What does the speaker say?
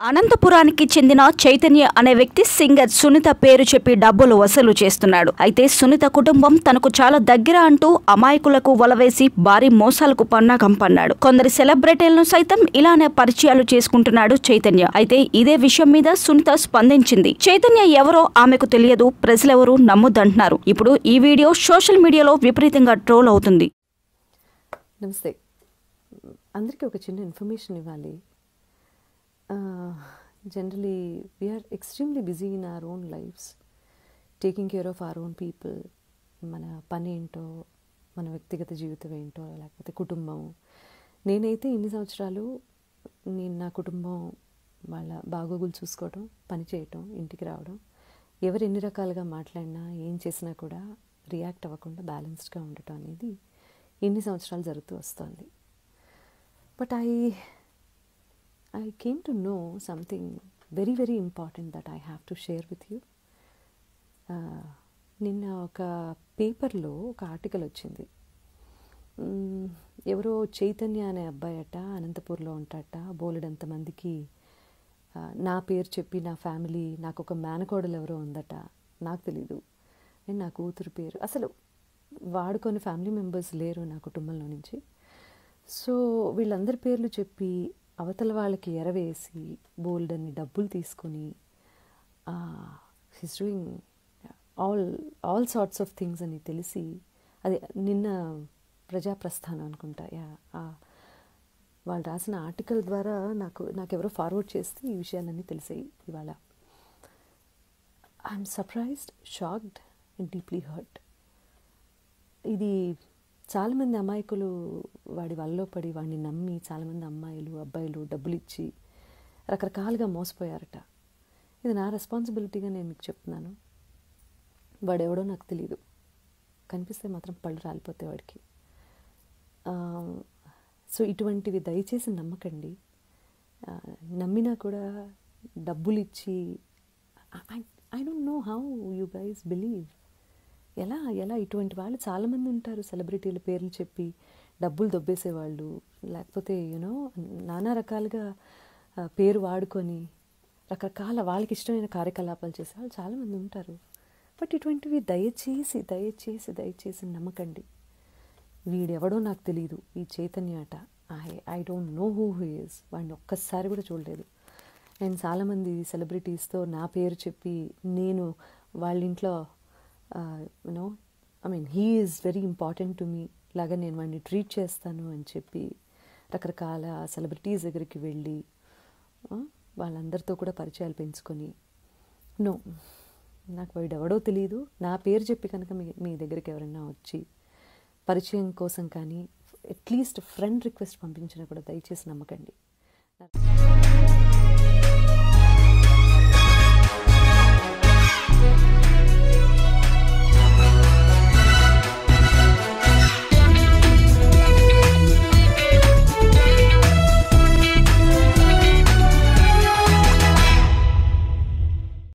అనంతపురానికి చెందిన చైతన్య అనే వ్యక్తి సింగర్ సునీత పేరు చెప్పి డబ్బులు వసూలు చేస్తున్నాడు అయితే సునీత కుటుంబం తనకు చాలా దగ్గర అంటూ అమాయకులకు వలవేసి భారీ మోసాలకు పన్నాగం పన్నాడు కొందరి సెలబ్రిటీలను సైతం ఇలానే పరిచయాలు చేసుకుంటున్నాడు చైతన్య అయితే ఇదే విషయం మీద సునీత స్పందించింది చైతన్య ఎవరో ఆమెకు తెలియదు ప్రజలెవరూ నమ్మొద్దంటున్నారు ఇప్పుడు ఈ వీడియో సోషల్ మీడియాలో విపరీతంగా ట్రోల్ అవుతుంది నమస్తే అందరికీ ఒక చిన్న ఇన్ఫర్మేషన్ ఇవ్వాలి generally we're extremely busy in our own lifes taking care of our own people మన పని ఏంటో మన వ్యక్తిగత జీవితం ఏంటో లేకపోతే కుటుంబం నేనైతే ఇన్ని సంవత్సరాలు నేను నా కుటుంబం వాళ్ళ బాగోగులు చూసుకోవడం పని చేయటం ఇంటికి రావడం ఎవరు ఎన్ని రకాలుగా మాట్లాడినా ఏం చేసినా కూడా రియాక్ట్ అవ్వకుండా బ్యాలెన్స్డ్గా ఉండటం అనేది ఇన్ని సంవత్సరాలు జరుగుతూ వస్తుంది but I I came to know something very, very important that I have to share with you. Uh, నిన్న ఒక పేపర్లో ఒక ఆర్టికల్ వచ్చింది మ్మ్, ఎవరో చైతన్య అనే అబ్బాయి అట అనంతపూర్లో ఉంటాట బోలెడంత మందికి ఆ, నా పేరు చెప్పి నా ఫ్యామిలీ నాకు ఒక మేనకోడలు ఎవరో ఉందట నాకు తెలీదు అండ్ నా కూతురు పేరు అసలు వాడుకొని ఫ్యామిలీ మెంబర్స్ లేరు నా కుటుంబంలో నుంచి సో వీళ్ళందరి పేర్లు చెప్పి అవతల వాళ్ళకి ఎరవేసి బోల్డ్ అన్ని డబ్బులు తీసుకొని his doing all all sorts of things అని తెలిసి అది నిన్న ప్రజాప్రస్థానం అనుకుంటా యా వాళ్ళు రాసిన ఆర్టికల్ ద్వారా నాకు నాకు ఎవరో ఫార్వర్డ్ చేస్తే ఈ విషయాలన్నీ తెలిసాయి ఇవాళ I'm surprised shocked and deeply hurt ఇది చాలామంది అమాయకులు వాడి వల్లో పడి వాడిని నమ్మి చాలామంది అమ్మాయిలు అబ్బాయిలు డబ్బులు ఇచ్చి రకరకాలుగా మోసపోయారట ఇది నా రెస్పాన్సిబిలిటీగా నేను మీకు చెప్తున్నాను వాడెవడో నాకు తెలియదు కనిపిస్తే మాత్రం పళ్ళు రాలిపోతాయి వాడికి సో ఇటువంటివి దయచేసి నమ్మకండి ఆ, నమ్మినా కూడా డబ్బులు ఇచ్చి I don't know how you guys believe ఎలా ఎలా ఇటువంటి వాళ్ళు చాలామంది ఉంటారు సెలబ్రిటీల పేర్లు చెప్పి డబ్బులు దొబ్బేసేవాళ్ళు లేకపోతే యూనో నానా రకాలుగా ఆ, పేరు వాడుకొని రకరకాల వాళ్ళకి ఇష్టమైన కార్యకలాపాలు చేసేవాళ్ళు చాలామంది ఉంటారు బట్ ఇటువంటివి దయచేసి దయచేసి దయచేసి నమ్మకండి వీడెవడో నాకు తెలియదు ఈ చైతన్య అట I I don't know who who is వాడిని ఒక్కసారి కూడా చూడలేదు నేను చాలామంది సెలబ్రిటీస్తో నా పేరు చెప్పి నేను వాళ్ళ ఇంట్లో you know I mean he is very important to me లాగా నేను వాడిని ట్రీట్ చేస్తాను అని చెప్పి రకరకాల సెలబ్రిటీస్ దగ్గరికి వెళ్ళి ఆ, వాళ్ళందరితో కూడా పరిచయాలు పెంచుకొని నో నాకు వీడెవడో తెలియదు నా పేరు చెప్పి కనుక మీ మీ దగ్గరికి ఎవరైనా వచ్చి పరిచయం కోసం కానీ అట్లీస్ట్ ఫ్రెండ్ రిక్వెస్ట్ పంపించినా కూడా దయచేసి నమ్మకండి